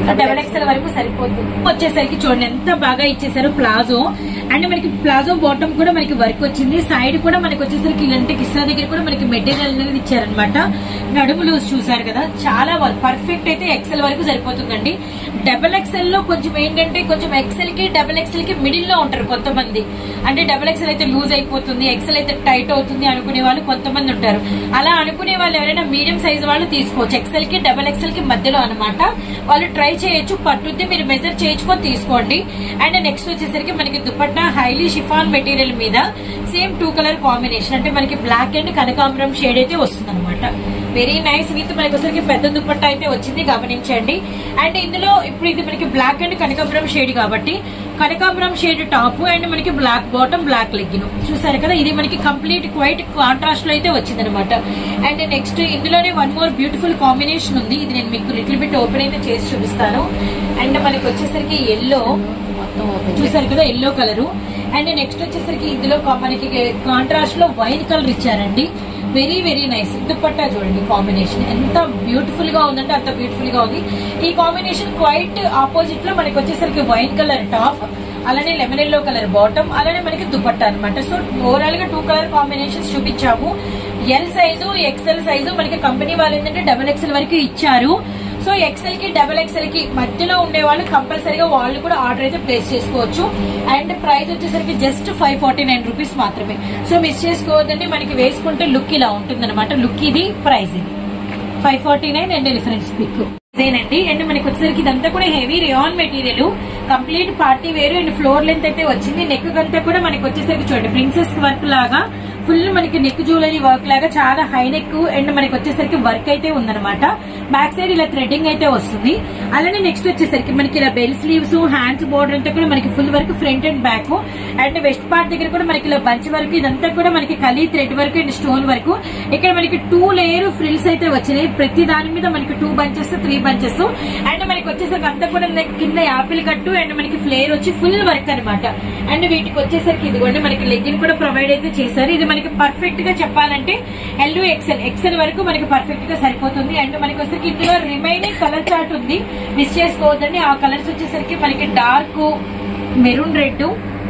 డబల్ ఎక్స్ఎల్ వరకు సరిపోతుంది వచ్చేసరికి చూడండి ఎంత బాగా ఇచ్చేసారు ప్లాజో అండ్ మనకి ప్లాజో బాటమ్ కూడా మనకి వర్క్ వచ్చింది సైడ్ కూడా మనకి వచ్చేసరికి ఇలాంటి కిస్సా దగ్గర కూడా మనకి మెటీరియల్ అనేది ఇచ్చారనమాట నడుము లూజ్ చూసారు కదా చాలా పర్ఫెక్ట్ అయితే ఎక్సెల్ వరకు సరిపోతుందండి డబల్ ఎక్సెల్ లో కొంచెం ఏంటంటే కొంచెం ఎక్సెల్ కి డబల్ ఎక్సెల్ కి మిడిల్ లో ఉంటారు కొంతమంది అంటే డబల్ ఎక్సెల్ అయితే లూజ్ అయిపోతుంది ఎక్సెల్ అయితే టైట్ అవుతుంది అనుకునే వాళ్ళు కొంతమంది ఉంటారు అలా అనుకునే వాళ్ళు ఎవరైనా మీడియం సైజ్ వాళ్ళు తీసుకోవచ్చు ఎక్సెల్ కి డబల్ ఎక్సెల్ కి మధ్యలో అనమాట వాళ్ళు ట్రై చేయొచ్చు పట్టుద్ది మీరు మెజర్ చేయించుకొని తీసుకోండి అండ్ నెక్స్ట్ వచ్చేసరికి మనకి దుపట్టా హైలీ షిఫాన్ మెటీరియల్ మీద సేమ్ టూ కలర్ కాంబినేషన్ అంటే మనకి బ్లాక్ అండ్ కనకాంబరం షేడ్ అయితే వస్తుంది అనమాట వెరీ నైస్ విత్ మనకి వచ్చరికి పెద్ద దుపట్టా అయితే వచ్చింది గమనించండి అండ్ ఇందులో ఇప్పుడు ఇది మనకి బ్లాక్ అండ్ కనకాంబరం షేడ్ కాబట్టి కనకాంబరం షేడ్ టాప్ అండ్ మనకి బ్లాక్ బాటమ్ బ్లాక్ లెగ్గిన్ చూసారు కదా ఇది మనకి కంప్లీట్ క్వైట్ కాంట్రాస్ట్ లో అయితే వచ్చింది అనమాట అండ్ నెక్స్ట్ ఇందులోనే వన్ మోర్ బ్యూటిఫుల్ కాంబినేషన్ ఉంది ఇది నేను మీకు లిటిల్ బిట్ ఓపెన్ అయితే చేసి చూపిస్తాను అండ్ మనకి వచ్చేసరికి ఎల్లో చూసారు కదా ఎల్లో కలర్ అండ్ నెక్స్ట్ వచ్చేసరికి ఇందులో కా- మనకి కాంట్రాస్ట్ లో వైట్ కలర్ ఇచ్చారండి వెరీ వెరీ నైస్ దుపట్టా చూడండి కాంబినేషన్ ఎంత బ్యూటిఫుల్ గా ఉందంటే అంత బ్యూటిఫుల్ గా ఉంది ఈ కాంబినేషన్ క్వైట్ ఆపోజిట్ లో మనకి వచ్చేసరికి వైట్ కలర్ టాప్ అలానే లెమన్ ఎల్లో కలర్ బాటమ్ అలానే మనకి దుపట్టా అనమాట సో ఓవరాల్ గా టూ కలర్ కాంబినేషన్స్ చూపించాము ఎల్ సైజు ఎక్సెల్ సైజు మనకి కంపెనీ వాళ్ళు ఏంటంటే డబల్ ఎక్సెల్ వరకు ఇచ్చారు సో ఎక్సెల్ కి డబల్ ఎక్సెల్ కి మధ్యలో ఉండే వాళ్ళు కంపల్సరీగా వాళ్ళు కూడా ఆర్డర్ అయితే ప్లేస్ చేసుకోవచ్చు అండ్ ప్రైస్ వచ్చేసరికి just five forty nine rupees మాత్రమే సో మిస్ చేసుకోవద్దండి మనకి వేసుకుంటే లుక్ ఇలా ఉంటుంది అనమాట లుక్ ఇది ప్రైస్ ఇది five forty nine and reference pick ఇదేనండి అండ్ మనకి వచ్చేసరికి ఇదంతా కూడా హెవీ రియాన్ మెటీరియల్ కంప్లీట్ పార్టీ వేరు అండ్ ఫ్లోర్ లెంత్ అయితే వచ్చింది నెక్ అంతా కూడా మనకి వచ్చేసరికి చూడండి ప్రిన్సెస్ వర్క్ లాగా ఫుల్ మనకి నెక్ జ్యువెలరీ వర్క్ లాగా చాలా హై నెక్ అండ్ మనకి వచ్చేసరికి వర్క్ అయితే ఉందన్నమాట బ్యాక్ సైడ్ ఇలా థ్రెడ్డింగ్ అయితే వస్తుంది అలానే నెక్స్ట్ వచ్చేసరికి మనకి ఇలా బెల్ స్లీవ్స్ హ్యాండ్స్ బోర్డర్ అంతా కూడా మనకి full work front and back and waist part దగ్గర కూడా మనకి ఇలా బంచ్ వర్క్ ఇదంతా కూడా మనకి కలీ thread work and stone work ఇక్కడ మనకి టూ లేయర్ ఫ్రిల్స్ అయితే వచ్చినాయి ప్రతి దాని మీద మనకి two bunches three bunches and మనకి వచ్చేసరికి అంతా కూడా నెక్ కింద యాపిల్ కట్టు అండ్ మనకి ఫ్లేర్ వచ్చి ఫుల్ వర్క్ అనమాట అండ్ వీటికి వచ్చేసరికి ఇదిగోండి మనకి లెగ్గిన్ కూడా ప్రొవైడ్ అయితే చేశారు ఇది మనకి పర్ఫెక్ట్ గా చెప్పాలంటే ఎల్ ఎక్సెల్ ఎక్సెల్ వరకు మనకి పర్ఫెక్ట్ గా సరిపోతుంది అండ్ మనకి వచ్చేసరికి ఇందులో రిమైనింగ్ కలర్ చార్ట్ ఉంది మిస్ చేసుకోవద్దండి ఆ కలర్స్ వచ్చేసరికి మనకి dark maroon red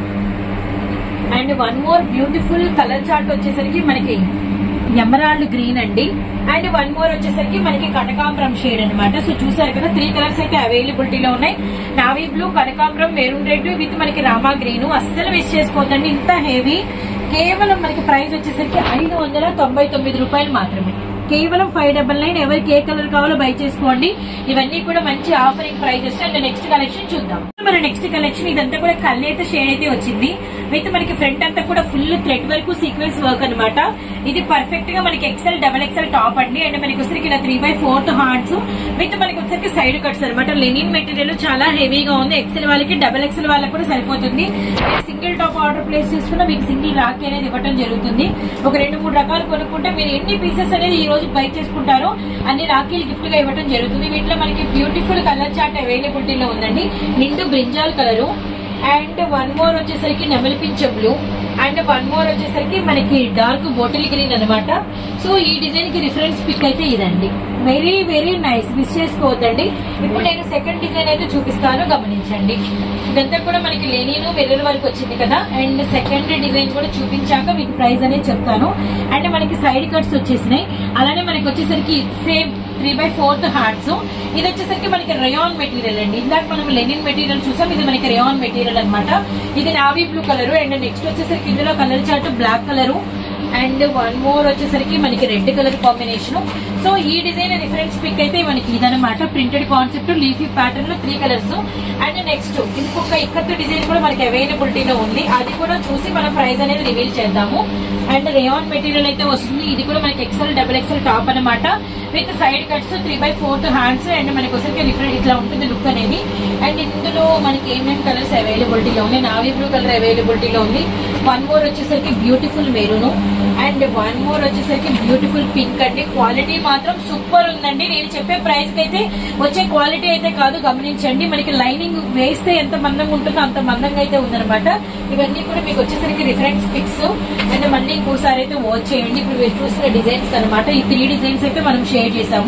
and one more beautiful colour chart వచ్చేసరికి మనకి ఎమరాల్డ్ గ్రీన్ అండి అండ్ వన్ మోర్ వచ్చేసరికి మనకి కనకాంబరం షేడ్ అన్నమాట సో చూసారు కదా త్రీ కలర్స్ అయితే అవైలబిలిటీలో ఉన్నాయి నావీ బ్లూ కనకాంబరం మెరూన్ రెడ్ విత్ మనకి రామా గ్రీన్ అస్సలు మిస్ చేసుకోవద్దండి ఇంత హెవీ కేవలం మనకి ప్రైస్ వచ్చేసరికి ఐదు వందల తొంభై తొమ్మిది రూపాయలు మాత్రమే కేవలం ఫైవ్ డబల్ నైన్ ఎవరికి ఏ కలర్ కావాలో బై చేసుకోండి ఇవన్నీ కూడా మంచి offering prizes and next collection చూద్దాం మన నెక్స్ట్ కలెక్షన్ ఇదంతా కూడా కల్లేత షేడ్ అయితే వచ్చింది విత్ మనకి ఫ్రంట్ అంతా కూడా ఫుల్ థ్రెడ్ వరకు సీక్వెన్స్ వర్క్ అన్నమాట ఇది పర్ఫెక్ట్ గా మనకి ఎక్సెల్ డబల్ ఎక్సెల్ టాప్ అండి అండ్ మనకి వచ్చరికి ఇలా three by fourth hearts with మనకి వచ్చరికి సైడ్ కట్స్ అనమాట లెనిన్ మెటీరియల్ చాలా హెవీగా ఉంది ఎక్సెల్ వాళ్ళకి డబల్ ఎక్సెల్ వాళ్ళకి కూడా సరిపోతుంది మీరు సింగిల్ టాప్ ఆర్డర్ ప్లేస్ చేసుకున్నా మీకు సింగిల్ రాఖీ అనేది ఇవ్వడం జరుగుతుంది ఒక రెండు మూడు రకాలు కొనుక్కుంటే మీరు ఎన్ని పీసెస్ అనేది ఈ రోజు బై చేసుకుంటారో అన్ని రాఖీలు గిఫ్ట్ గా ఇవ్వడం జరుగుతుంది వీటిలో మనకి బ్యూటిఫుల్ కలర్ చార్ట్ అవైలబిలిటీలో ఉందండి నిండు brinjal colour and one more వచ్చేసరికి నెమలి పింఛ బ్లూ అండ్ వన్ మోర్ వచ్చేసరికి మనకి డార్క్ బాటిల్ గ్రీన్ అన్నమాట సో ఈ డిజైన్ కి రిఫరెన్స్ పిక్ అయితే ఇదండి వెరీ వెరీ నైస్ మిస్ చేసుకోవద్దండి ఇప్పుడు నేను సెకండ్ డిజైన్ అయితే చూపిస్తాను గమనించండి ఇదంతా కూడా మనకి లెనిన్ మిర్రర్ వరకు వచ్చింది కదా అండ్ సెకండ్ డిజైన్ కూడా చూపించాక మీకు ప్రైస్ అనేది చెప్తాను అండ్ మనకి సైడ్ కట్స్ వచ్చేసినాయి అలానే మనకి వచ్చేసరికి same three by fourth hearts ఇది వచ్చేసరికి మనకి రయాన్ మెటీరియల్ అండి ఇందాక మనం లెనిన్ మెటీరియల్ చూసాం ఇది మనకి రయాన్ మెటీరియల్ అన్నమాట ఇది navy blue colour and next వచ్చేసరికి ఇందులో colour chart black colour and one more వచ్చేసరికి మనకి రెడ్ కలర్ కాంబినేషన్ సో ఈ డిజైన్ రిఫరెన్స్ పిక్ అయితే మనకి ఇదనమాట ప్రింటెడ్ కాన్సెప్ట్ లీఫీ ప్యాటర్న్ లో త్రీ కలర్స్ అండ్ నెక్స్ట్ ఇంకొక ఇక్కత్ డిజైన్ కూడా మనకి అవైలబిలిటీలో ఉంది అది కూడా చూసి మన ప్రైస్ అనేది రివీల్ చేద్దాము అండ్ రేయాన్ మెటీరియల్ అయితే వస్తుంది ఇది కూడా మనకి ఎక్సెల్ డబుల్ ఎక్సెల్ టాప్ అన్నమాట with side cuts three by fourth hands and మనకి వచ్చరికి డిఫరెంట్ ఇట్లా ఉంటుంది లుక్ అనేది అండ్ ఇందులో మనకి ఏమేమి కలర్స్ అవైలబిలిటీలో ఉన్నాయి నావీ బ్లూ కలర్ అవైలబిలిటీలో ఉంది వన్ మోర్ వచ్చేసరికి beautiful maroon and one more వచ్చేసరికి బ్యూటిఫుల్ పింక్ అండి క్వాలిటీ మాత్రం సూపర్ ఉందండి నేను చెప్పే ప్రైస్ కి అయితే వచ్చే క్వాలిటీ అయితే కాదు గమనించండి మనకి లైనింగ్ వేస్తే ఎంత మందంగా ఉంటుందో అంత మందంగా అయితే ఉందన్నమాట ఇవన్నీ కూడా మీకు వచ్చేసరికి రిఫరెన్స్ పిక్స్ అండ్ మళ్ళీ ఇంకోసారి అయితే వాచ్ చేయండి ఇప్పుడు మీరు చూసిన డిజైన్స్ అన్నమాట ఈ త్రీ డిజైన్స్ అయితే మనం షేర్ చేసాము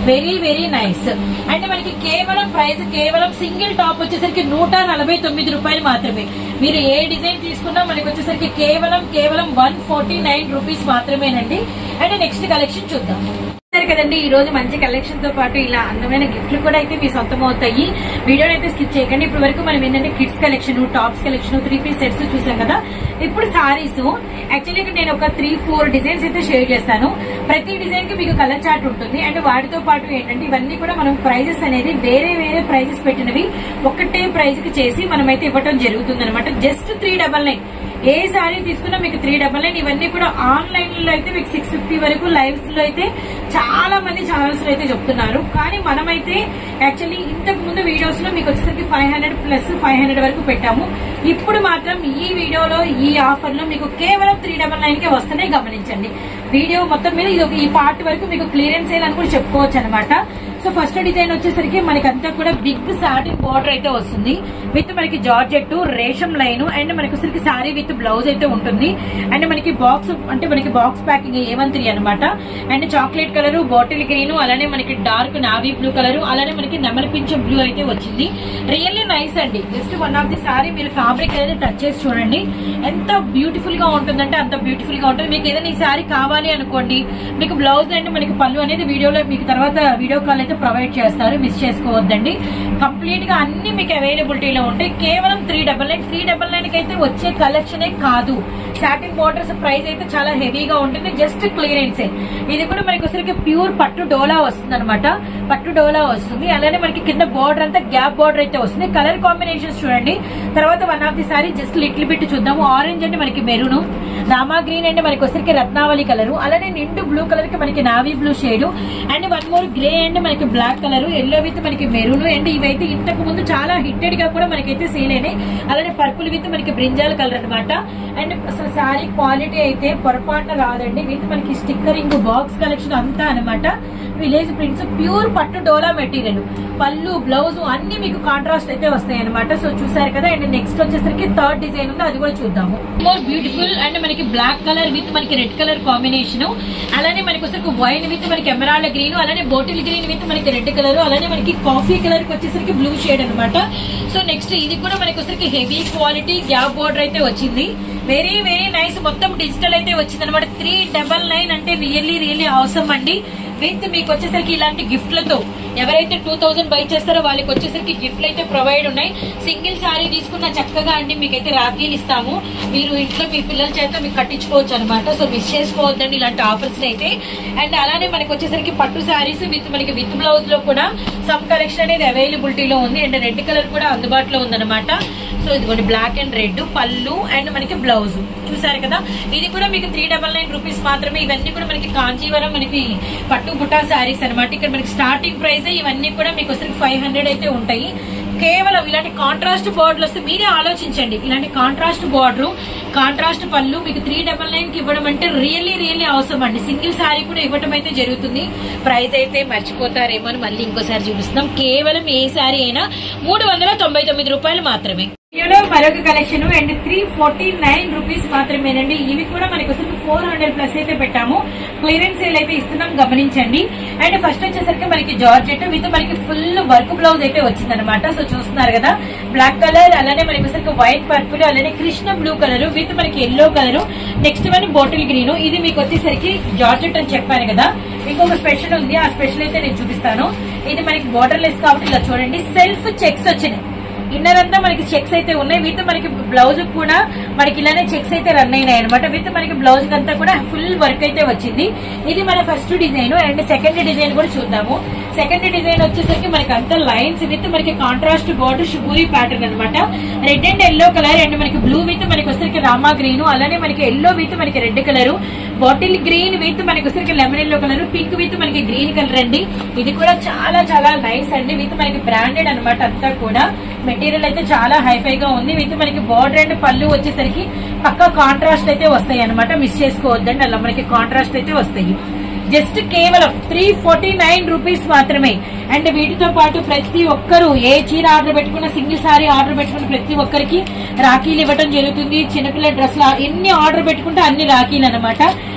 వెరీ వెరీ నైస్ అంటే మనకి కేవలం ప్రైస్ కేవలం సింగిల్ టాప్ వచ్చేసరికి నూట నలభై తొమ్మిది రూపాయలు మాత్రమే మీరు ఏ డిజైన్ తీసుకున్నా మనకి వచ్చేసరికి కేవలం కేవలం వన్ ఫార్టీ నైన్ రూపీస్ మాత్రమేనండి అంటే నెక్స్ట్ కలెక్షన్ చూద్దాం సరే కదండి ఈ రోజు మంచి కలెక్షన్ తో పాటు ఇలా అందమైన గిఫ్ట్లు కూడా అయితే మీ సొంతం అవుతాయి వీడియోని అయితే స్కిప్ చేయకండి ఇప్పటి వరకు మనం ఏంటంటే kids collection tops collection three piece sets చూసాం కదా ఇప్పుడు సారీస్ యాక్చువల్లీ ఇక్కడ నేను ఒక త్రీ ఫోర్ డిజైన్స్ అయితే షేర్ చేస్తాను ప్రతి డిజైన్ కి మీకు కలర్ చార్ట్ ఉంటుంది అండ్ వాటితో పాటు ఏంటంటే ఇవన్నీ కూడా మనం ప్రైజెస్ అనేది వేరే వేరే ప్రైజెస్ పెట్టినవి ఒకటే ప్రైజ్ కి చేసి మనమైతే ఇవ్వడం జరుగుతుంది అనమాట just three double nine a sari తీసుకున్నా మీకు త్రీ డబల్ నైన్ ఇవన్నీ కూడా ఆన్లైన్ లో అయితే మీకు సిక్స్ ఫిఫ్టీ వరకు లైవ్స్ లో అయితే చాలా మంది ఛానల్స్ లో అయితే చెప్తున్నారు కానీ మనమైతే యాక్చువల్లీ ఇంతకు ముందు వీడియోస్ లో మీకు వచ్చేసరికి five hundred plus five hundred వరకు పెట్టాము ఇప్పుడు మాత్రం ఈ వీడియోలో ఈ ఆఫర్ లో మీకు కేవలం త్రీ డబల్ నైన్ కే వస్తేనే గమనించండి వీడియో మొత్తం మీద ఇది ఒక- ఈ పార్ట్ వరకు మీకు క్లియరెన్స్ సేల్ అని కూడా చెప్పుకోవచ్చు అనమాట సో ఫస్ట్ డిజైన్ వచ్చేసరికి మనకి అంతా కూడా బిగ్ సాటిన్ బార్డర్ అయితే వస్తుంది విత్ మనకి జార్జెట్ రేషం లైన్ అండ్ మనకి వచ్చేసరికి సారీ విత్ బ్లౌజ్ అయితే ఉంటుంది అండ్ మనకి బాక్స్ అంటే మనకి బాక్స్ ప్యాకింగ్ ఏవన్ త్రీ అనమాట and chocolate colour bottle green అలానే మనకి డార్క్ నావీ బ్లూ కలర్ అలానే మనకి నెమలి పింఛం బ్లూ అయితే వచ్చింది రియల్లీ నైస్ అండి just one of the sari మీరు ఫ్యాబ్రిక్ అనేది టచ్ చేసి చూడండి ఎంత బ్యూటిఫుల్ గా ఉంటుందంటే అంత బ్యూటిఫుల్ గా ఉంటుంది మీకు ఏదైనా ఈ సారీ కావాలి అనుకోండి మీకు బ్లౌజ్ అండ్ మనకి పళ్ళు అనేది వీడియోలో మీకు తర్వాత వీడియో కాల్ అయితే ప్రొవైడ్ చేస్తారు మిస్ చేసుకోవద్దండి కంప్లీట్ గా అన్ని మీకు అవైలబిలిటీలో ఉంటాయి కేవలం three double nine three double nine కి అయితే వచ్చే కలెక్షనే కాదు సాటిన్ బోర్డర్స్ ప్రైస్ అయితే చాలా హెవీగా ఉంటుంది జస్ట్ క్లియరెన్సే ఇది కూడా మనకి వచ్చరికి ప్యూర్ పట్టు డోలా వస్తుంది అనమాట పట్టు డోలా వస్తుంది అలానే మనకి కింద బోర్డర్ అంతా గ్యాప్ బోర్డర్ అయితే వస్తుంది కలర్ కాంబినేషన్స్ చూడండి తర్వాత one of the sari just little bit చూద్దాము ఆరెంజ్ అంటే మనకి మెరూన్ రామా గ్రీన్ అంటే మనకి వచ్చరికి రత్నావళి కలర్ అలానే నిండు బ్లూ కలర్ కి మనకి navy blue shade and one more grey and మనకి బ్లాక్ కలర్ ఎల్లో విత్ మనకి మెరూన్ అండ్ ఇవైతే ఇంతకు ముందు చాలా హిట్టెడ్ గా కూడా మనకైతే సేల్ అయినాయి అలానే పర్పుల్ విత్ మనకి బ్రింజాల్ కలర్ అన్నమాట అండ్ అసలు సారీ క్వాలిటీ అయితే పొరపాటున రాదండి విత్ మనకి స్టిక్కరింగ్ బాక్స్ కలెక్షన్ అంతా అన్నమాట విలేజ్ ప్రింట్స్ ప్యూర్ పట్టు డోలా మెటీరియల్ పళ్ళు బ్లౌజ్ అన్ని మీకు కాంట్రాస్ట్ అయితే వస్తాయి అనమాట సో చూసారు కదా అండ్ నెక్స్ట్ వచ్చేసరికి థర్డ్ డిజైన్ ఉంది అది కూడా చూద్దాము మోర్ బ్యూటిఫుల్ అండ్ మనకి బ్లాక్ కలర్ విత్ మనకి రెడ్ కలర్ కాంబినేషన్ అలానే మనకి వచ్చరికి వైన్ విత్ మనకి ఎమరాల్డ్ గ్రీన్ అలానే బాటిల్ గ్రీన్ విత్ మనకి రెడ్ కలర్ అలానే మనకి కాఫీ కలర్ కి వచ్చేసరికి బ్లూ షేడ్ అనమాట సో నెక్స్ట్ ఇది కూడా మనకి వచ్చరికి హెవీ క్వాలిటీ గ్యాప్ బోర్డర్ అయితే వచ్చింది వెరీ వెరీ నైస్ మొత్తం డిజిటల్ అయితే వచ్చింది అనమాట త్రీ డబల్ నైన్ అంటే రియల్లీ రియల్లీ అవసరం అండి విత్ మీకు వచ్చేసరికి ఇలాంటి గిఫ్ట్లతో ఎవరైతే టూ థౌసండ్ బై చేస్తారో వాళ్ళకి వచ్చేసరికి గిఫ్ట్లు అయితే ప్రొవైడ్ ఉన్నాయి సింగిల్ సారీ తీసుకున్న చక్కగా అండి మీకైతే రాఖీలు ఇస్తాము మీరు ఇంట్లో మీ పిల్లల చేత మీకు కట్టించుకోవచ్చు అనమాట సో మిస్ చేసుకోవద్దండి ఇలాంటి ఆఫర్స్ అయితే అండ్ అలానే మనకి వచ్చేసరికి పట్టు సారీస్ విత్ మనకి విత్ బ్లౌజ్ లో కూడా సమ్ కలెక్షన్ అనేది అవైలబిలిటీలో ఉంది అండ్ రెడ్ కలర్ కూడా అందుబాటులో ఉందన్నమాట సో ఇదిగోండి బ్లాక్ అండ్ రెడ్ పళ్ళు అండ్ మనకి బ్లౌజ్ చూసారు కదా ఇది కూడా మీకు త్రీ డబల్ నైన్ రూపీస్ మాత్రమే ఇవన్నీ కూడా మనకి కాంచీవరం మనకి పట్టు బుటా శారీస్ అనమాట ఇక్కడ మనకి స్టార్టింగ్ ప్రైస్ ఇవన్నీ కూడా మీకు వచ్చరికి ఫైవ్ హండ్రెడ్ అయితే ఉంటాయి కేవలం ఇలాంటి కాంట్రాస్ట్ బోర్డులు వస్తే మీరే ఆలోచించండి ఇలాంటి కాంట్రాస్ట్ బోర్డర్ కాంట్రాస్ట్ పళ్ళు మీకు త్రీ డబల్ నైన్ కి ఇవ్వడం అంటే రియల్లీ రియల్లీ అవసరం అండి సింగిల్ సారీ కూడా ఇవ్వడం అయితే జరుగుతుంది ప్రైస్ అయితే మర్చిపోతారేమో అని మళ్ళీ ఇంకోసారి చూపిస్తున్నాం కేవలం ఏ సారీ అయినా మూడు వందల తొంభై తొమ్మిది రూపాయలు మాత్రమే వీడియోలో మరొక collection and three forty nine rupees మాత్రమేనండి ఇవి కూడా మనకి అసలు ఫోర్ హండ్రెడ్ ప్లస్ అయితే పెట్టాము క్లియరెన్స్ సేల్ అయితే ఇస్తున్నాం గమనించండి అండ్ ఫస్ట్ వచ్చేసరికి మనకి జార్జెట్ విత్ మనకి ఫుల్ వర్క్ బ్లౌజ్ అయితే వచ్చింది అనమాట సో చూస్తున్నారు కదా బ్లాక్ కలర్ అలానే మనకి వచ్చేసరికి వైట్ పర్పుల్ అలానే కృష్ణ బ్లూ కలర్ విత్ మనకి yellow colour next one bottle green ఇది మీకు వచ్చేసరికి జార్జెట్ అని చెప్పాను కదా ఇంకొక స్పెషల్ ఉంది ఆ స్పెషల్ అయితే నేను చూపిస్తాను ఇది మనకి బార్డర్ లెస్ కాబట్టి ఇలా చూడండి సెల్ఫ్ చెక్స్ వచ్చినాయి ఇన్నర్ అంతా మనకి చెక్స్ అయితే ఉన్నాయి విత్ మనకి బ్లౌజ్ కూడా మనకి ఇలానే చెక్స్ అయితే రన్ అయినాయి అనమాట విత్ మనకి బ్లౌజ్ అంతా కూడా ఫుల్ వర్క్ అయితే వచ్చింది ఇది మన first design and second design కూడా చూద్దాము సెకండ్ డిజైన్ వచ్చేసరికి మనకి అంతా లైన్స్ విత్ మనకి కాంట్రాస్ట్ బోర్డు షుగూరి ప్యాటర్న్ అనమాట red and yellow colour and మనకి బ్లూ విత్ మనకి వచ్చరికి రామా గ్రీన్ అలానే మనకి ఎల్లో విత్ మనకి red colour bottle green with మనకి వచ్చరికి lemon yellow colour pink with మనకి గ్రీన్ కలర్ అండి ఇది కూడా చాలా చాలా నైస్ అండి విత్ మనకి బ్రాండెడ్ అనమాట అంతా కూడా మెటీరియల్ అయితే చాలా హైఫై గా ఉంది విత్ మనకి బార్డర్ అండ్ పళ్ళు వచ్చేసరికి పక్క కాంట్రాస్ట్ అయితే వస్తాయి అనమాట మిస్ చేసుకోవద్దండి అలా మనకి కాంట్రాస్ట్ అయితే వస్తాయి జస్ట్ కేవలం త్రీ ఫార్టీ నైన్ రూపీస్ మాత్రమే అండ్ వీటితో పాటు ప్రతి ఒక్కరు ఏ చీర ఆర్డర్ పెట్టుకున్న సింగిల్ సారీ ఆర్డర్ పెట్టుకున్న ప్రతి ఒక్కరికి రాఖీలు ఇవ్వడం జరుగుతుంది చిన్నపిల్లల డ్రెస్లు ఎన్ని ఆర్డర్ పెట్టుకుంటే అన్ని రాఖీలు అనమాట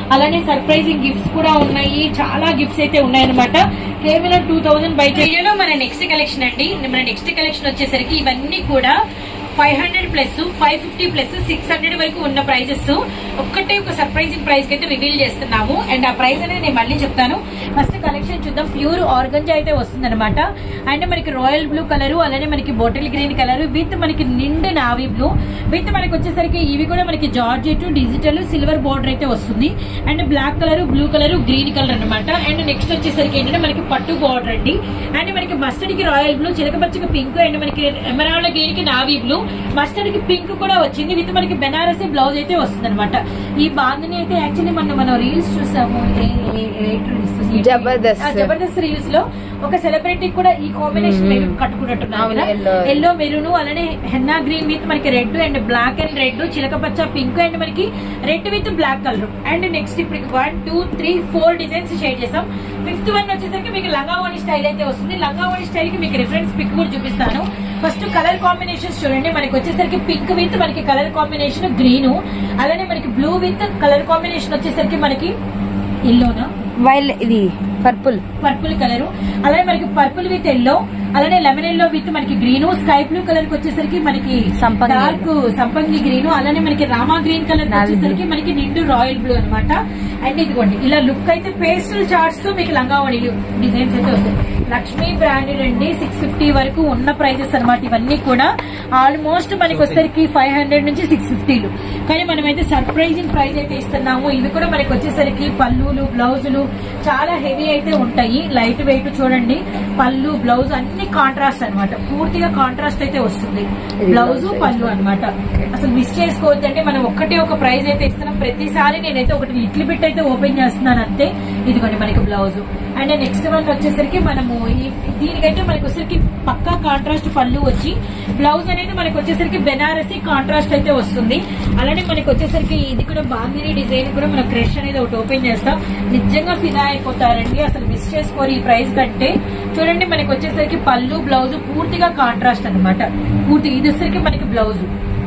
అలానే సర్ప్రైజింగ్ గిఫ్ట్స్ కూడా ఉన్నాయి చాలా గిఫ్ట్స్ అయితే ఉన్నాయన్నమాట కేవలం టూ థౌసండ్ బై వీడియోలో మన నెక్స్ట్ కలెక్షన్ అండి మన నెక్స్ట్ కలెక్షన్ వచ్చేసరికి ఇవన్నీ కూడా five hundred plus five fifty plus six hundred వరకు ఉన్న ప్రైజెస్ ఒక్కటే ఒక సర్ప్రైజింగ్ ప్రైస్ అయితే రివీల్ చేస్తున్నాము అండ్ ఆ ప్రైస్ అనేది నేను మళ్ళీ చెప్తాను ఫస్ట్ కలెక్షన్ చూద్దాం ప్యూర్ ఆర్గంజా అయితే వస్తుంది అనమాట అండ్ మనకి రాయల్ బ్లూ కలర్ అలానే మనకి బాటిల్ గ్రీన్ కలర్ విత్ మనకి నిండు నావీ బ్లూ విత్ మనకి వచ్చేసరికి ఇవి కూడా మనకి జార్జెట్ డిజిటల్ సిల్వర్ బార్డర్ అయితే వస్తుంది and black colour blue colour green colour అనమాట అండ్ నెక్స్ట్ వచ్చేసరికి ఏంటంటే మనకి పట్టు బార్డర్ అండి అండ్ మనకి మస్టర్డ్ కి రాయల్ బ్లూ చిలకపచ్చకి పింక్ అండ్ మనకి ఎమరాల్డ్ గ్రీన్ కి నావీ బ్లూ మస్టర్డ్ కి పింక్ కూడా వచ్చింది విత్ మనకి బెనారసీ బ్లౌజ్ అయితే వస్తుంది అనమాట ఈ బాందని అయితే యాక్చువల్లీ మనం మనం రీల్స్ చూసాము ఏ- ఏ- ఏ reels? జబర్దస్త్. ఆ, జబర్దస్త్ రీల్స్ లో ఒక సెలబ్రిటీ కూడా ఈ కాంబినేషన్ మెరూన్ కట్టుకున్నట్టున్నారు అవును, కదా yellow. ఎల్లో మెరూన్ అలానే హెన్నా గ్రీన్ విత్ మనకి red and black and red చిలకపచ్చ పింక్ అండ్ మనకి red with black colour and next ఇప్పుడు one two three four designs share చేసాం ఫిఫ్త్ వన్ వచ్చేసరికి మీకు లంగావోని స్టైల్ అయితే వస్తుంది లంగావోని స్టైల్ కి మీకు రిఫరెన్స్ పిక్ కూడా చూపిస్తాను ఫస్ట్ కలర్ కాంబినేషన్స్ చూడండి మనకి వచ్చేసరికి పింక్ విత్ మనకి కలర్ కాంబినేషన్ గ్రీన్ అలానే మనకి బ్లూ విత్ కలర్ కాంబినేషన్ వచ్చేసరికి మనకి ఎల్లోనా వైల్ ఇది పర్పుల్ పర్పుల్ కలర్ అలానే మనకి పర్పుల్ విత్ ఎల్లో అలానే లెమన్ ఎల్లో విత్ మనకి గ్రీన్ స్కై బ్లూ కలర్ కి వచ్చేసరికి మనకి సంపంగి. డార్క్ సంపంగి గ్రీన్ అలానే మనకి రామా గ్రీన్ కలర్ Navy blue. వచ్చేసరికి మనకి నిండు రాయల్ బ్లూ అన్నమాట అండ్ ఇదిగోండి ఇలా లుక్ అయితే పేస్టల్ చార్ట్స్ తో మీకు లంగావణి డిజైన్స్ అయితే వస్తాయి లక్ష్మీ బ్రాండెడ్ అండి సిక్స్ ఫిఫ్టీ వరకు ఉన్న ప్రైజెస్ అన్నమాట ఇవన్నీ కూడా ఆల్మోస్ట్ మనకి వచ్చేసరికి ఫైవ్ హండ్రెడ్ నుంచి సిక్స్ ఫిఫ్టీలు కానీ మనమైతే సర్ప్రైజింగ్ ప్రైస్ అయితే ఇస్తున్నాము ఇవి కూడా మనకి వచ్చేసరికి పళ్ళులు బ్లౌజులు చాలా హెవీ అయితే ఉంటాయి లైట్ వెయిట్ చూడండి పళ్ళు బ్లౌజ్ అన్ని కాంట్రాస్ట్ అన్నమాట పూర్తిగా కాంట్రాస్ట్ అయితే వస్తుంది ఇది బ్లౌజ్ blouse పళ్ళు అన్నమాట అసలు మిస్ చేసుకోవద్దంటే మనం ఒక్కటే ఒక ప్రైస్ అయితే ఇస్తున్నాం ప్రతిసారి నేనైతే ఒకటి లిటిల్ బిట్ అయితే ఓపెన్ చేస్తున్నాను అంతే ఇదిగోండి మనకి బ్లౌజ్ అండ్ నెక్స్ట్ వన్ వచ్చేసరికి మనము ఈ- దీనికైతే మనకి వచ్చేసరికి పక్కా కాంట్రాస్ట్ పళ్ళు వచ్చి బ్లౌజ్ అనేది మనకి వచ్చేసరికి బెనారసీ కాంట్రాస్ట్ అయితే వస్తుంది అలానే మనకి వచ్చేసరికి ఇది కూడా బాందిని డిజైన్ కూడా మనం క్రష్ అనేది ఒకటి ఓపెన్ చేస్తాం నిజంగా ఫిదా అయిపోతారండి అసలు మిస్ చేసుకోరు ఈ ప్రైస్ కంటే చూడండి మనకి వచ్చేసరికి పళ్ళు బ్లౌజ్ పూర్తిగా కాంట్రాస్ట్ అన్నమాట పూర్తిగా ఇది వచ్చేసరికి మనకి బ్లౌజ్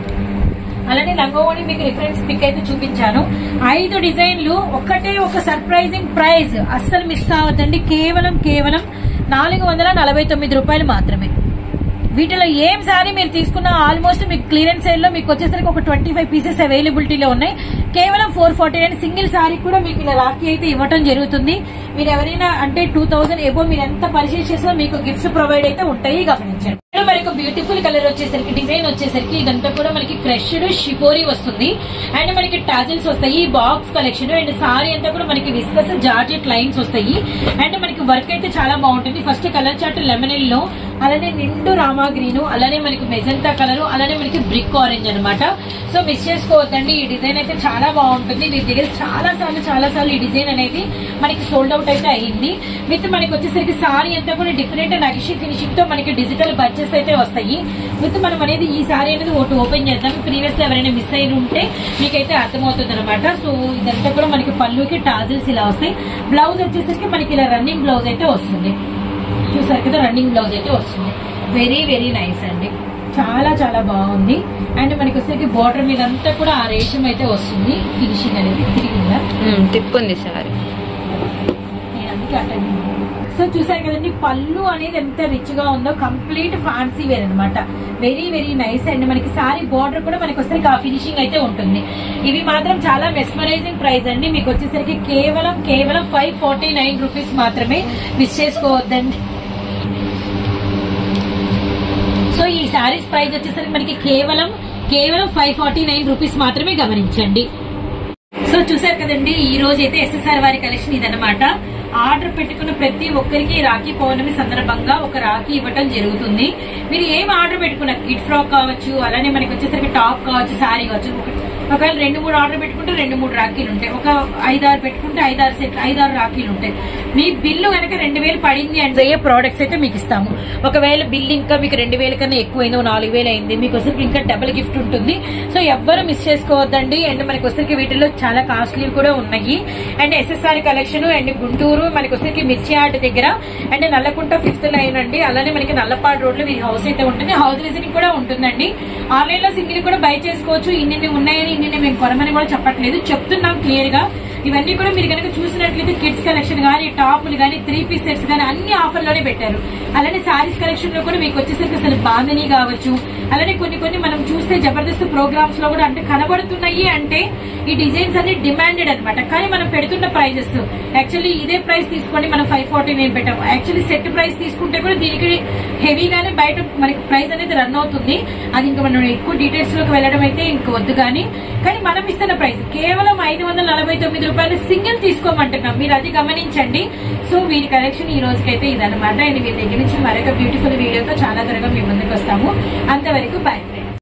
అలానే లంగోని మీకు రిఫరెన్స్ పిక్ అయితే చూపించాను ఐదు డిజైన్లు ఒక్కటే ఒక సర్ప్రైజింగ్ ప్రైజ్ అస్సలు మిస్ కావద్దండి కేవలం కేవలం నాలుగు వందల నలభై తొమ్మిది రూపాయలు మాత్రమే వీటిలో ఏం సారీ మీరు తీసుకున్న ఆల్మోస్ట్ మీకు క్లియరెన్స్ సేల్ లో మీకు వచ్చేసరికి ఒక ట్వంటీ ఫైవ్ పీసెస్ అవైలబిలిటీలో ఉన్నాయి కేవలం four forty nine single sari కూడా మీకు ఇలా రాఖీ అయితే ఇవ్వటం జరుగుతుంది మీరు ఎవరైనా అంటే టూ థౌసండ్ ఎబో మీరు ఎంత పర్చేస్ చేసినా మీకు గిఫ్ట్స్ ప్రొవైడ్ అయితే ఉంటాయి గమనించండి ఇక్కడ మనకి బ్యూటిఫుల్ కలర్ వచ్చేసరికి డిజైన్ వచ్చేసరికి ఇదంతా కూడా మనకి క్రష్డ్ షిపోరీ వస్తుంది అండ్ మనకి టాజిల్స్ వస్తాయి బాక్స్ కలెక్షన్ అండ్ సారీ అంతా కూడా మనకి విస్కస్ జార్జెట్ లైన్స్ వస్తాయి అండ్ మనకి వర్క్ అయితే చాలా బాగుంటుంది ఫస్ట్ కలర్ చార్ట్ లెమన్ లో అలానే నిండు రామా గ్రీన్ అలానే మనకి మెజంతా కలర్ అలానే మనకి బ్రిక్ ఆరెంజ్ అన్నమాట సో మిస్ చేసుకోవద్దండి ఈ డిజైన్ అయితే చాలా బాగుంటుంది మీ దగ్గర చాలా సార్లు చాలా సార్లు ఈ డిజైన్ అనేది మనకి సోల్డ్ అవుట్ అయితే అయ్యింది విత్ మనకి వచ్చేసరికి సారీ అంతా కూడా డిఫరెంట్ నగిషి ఫినిషింగ్ తో మనకి డిజిటల్ బడ్జెట్స్ అయితే వస్తాయి విత్ మనం అనేది ఈ సారీ అనేది ఒకటి ఓపెన్ చేద్దాం ప్రీవియస్ లో ఎవరైనా మిస్ అయిన ఉంటే మీకైతే అర్థమవుతుంది అనమాట సో ఇదంతా కూడా మనకి పళ్ళుకి టాజిల్స్ ఇలా వస్తాయి బ్లౌజ్ వచ్చేసరికి మనకి ఇలా రన్నింగ్ బ్లౌజ్ అయితే వస్తుంది చూసారు కదా రన్నింగ్ బ్లౌజ్ అయితే వస్తుంది వెరీ వెరీ నైస్ అండి చాలా చాలా బాగుంది అండ్ మనకి వచ్చేసరికి బార్డర్ మీద అంతా కూడా ఆ రేషం అయితే వస్తుంది ఫినిషింగ్ అనేది తిరిగిందా తిప్పుంది సారీ నేను అందుకే అటెండ్ సో చూసారు కదండి పళ్ళు అనేది ఎంత రిచ్ గా ఉందో కంప్లీట్ ఫ్యాన్సీ వేర్ అనమాట వెరీ వెరీ నైస్ అండ్ మనకి సారీ బార్డర్ కూడా మనకి వచ్చేసరికి ఆ ఫినిషింగ్ అయితే ఉంటుంది ఇవి మాత్రం చాలా మెస్మరైజింగ్ ప్రైస్ అండి మీకు వచ్చేసరికి కేవలం కేవలం ఫైవ్ ఫార్టీ నైన్ రూపీస్ మాత్రమే మిస్ చేసుకోవద్దండి సో ఈ శారీస్ ప్రైస్ వచ్చేసరికి మనకి కేవలం కేవలం ఫైవ్ ఫార్టీ నైన్ రూపీస్ మాత్రమే గమనించండి సో చూసారు కదండి ఈ రోజు అయితే ఎస్ఎస్ఆర్ వారి కలెక్షన్ ఇదనమాట ఆర్డర్ పెట్టుకున్న ప్రతి ఒక్కరికి రాఖీ పౌర్ణమి సందర్భంగా ఒక రాఖీ ఇవ్వటం జరుగుతుంది మీరు ఏం ఆర్డర్ పెట్టుకున్న కిడ్ ఫ్రాక్ కావచ్చు అలానే మనకి వచ్చేసరికి టాప్ కావచ్చు శారీ కావచ్చు ఒక- ఒకవేళ రెండు మూడు ఆర్డర్ పెట్టుకుంటే రెండు మూడు రాఖీలు ఉంటాయి ఒక ఐదారు పెట్టుకుంటే ఐదారు సెట్ ఐదారు రాఖీలు ఉంటాయి మీ బిల్లు కనుక రెండు వేలు పడింది అంటే ఏ ప్రోడక్ట్స్ అయితే మీకు ఇస్తాము ఒకవేళ బిల్ ఇంకా మీకు రెండు వేల కన్నా ఎక్కువైంది ఓ నాలుగు వేలు అయింది మీకు వచ్చరికి ఇంకా డబుల్ గిఫ్ట్ ఉంటుంది సో ఎవ్వరు మిస్ చేసుకోవద్దండి అండ్ మనకి వచ్చరికి వీటిలో చాలా కాస్ట్లీ కూడా ఉన్నాయి and SSR collection and Guntur మనకి వచ్చరికి మిర్చి ఆర్ట్ దగ్గర అండ్ నల్లకుంట ఫిఫ్త్ లైన్ అండి అలానే మనకి నల్లపాడు రోడ్ లో వీరి హౌస్ అయితే ఉంటుంది హౌస్ లిజనింగ్ కూడా ఉంటుందండి ఆన్లైన్ లో సింగిల్ కూడా బై చేసుకోవచ్చు ఇన్ని ఉన్నాయని ఇన్ని మేము కొనమని కూడా చెప్పట్లేదు చెప్తున్నాం క్లియర్ గా ఇవన్నీ కూడా మీరు కనుక చూసినట్లయితే కిడ్స్ కలెక్షన్ కానీ టాపులు కానీ త్రీ పీస్ సెట్స్ కానీ అన్ని ఆఫర్ లోనే పెట్టారు అలానే సారీస్ కలెక్షన్ లో కూడా మీకు వచ్చేసరికి అసలు బాందని కావచ్చు అలానే కొన్ని కొన్ని మనం చూస్తే జబర్దస్త్ ప్రోగ్రామ్స్ లో కూడా అంటే కనబడుతున్నాయి అంటే ఈ డిజైన్స్ అన్ని డిమాండెడ్ అన్నమాట కానీ మనం పెడుతున్న ప్రైజెస్ యాక్చువల్లీ ఇదే ప్రైస్ తీసుకోండి మనం ఫైవ్ ఫార్టీ నైన్ పెట్టాము యాక్చువల్లీ సెట్ ప్రైస్ తీసుకుంటే కూడా దీనికి హెవీగానే బయట మనకి ప్రైస్ అనేది రన్ అవుతుంది అది ఇంకా మనం ఎక్కువ డీటెయిల్స్ లోకి వెళ్ళడం అయితే ఇంక వద్దు కానీ కానీ మనం ఇస్తున్న ప్రైస్ కేవలం ఐదు వందల నలభై తొమ్మిది రూపాయలు సింగిల్ తీసుకోమంటున్నాం మీరు అది గమనించండి సో వీరి కలెక్షన్ ఈ రోజుకైతే ఇదన్నమాట అండ్ వీరి దగ్గర నుంచి మరొక బ్యూటిఫుల్ వీడియోతో చాలా త్వరగా మీ ముందుకు వస్తాము అంతవరకు బాయ్ ఫ్రెండ్స్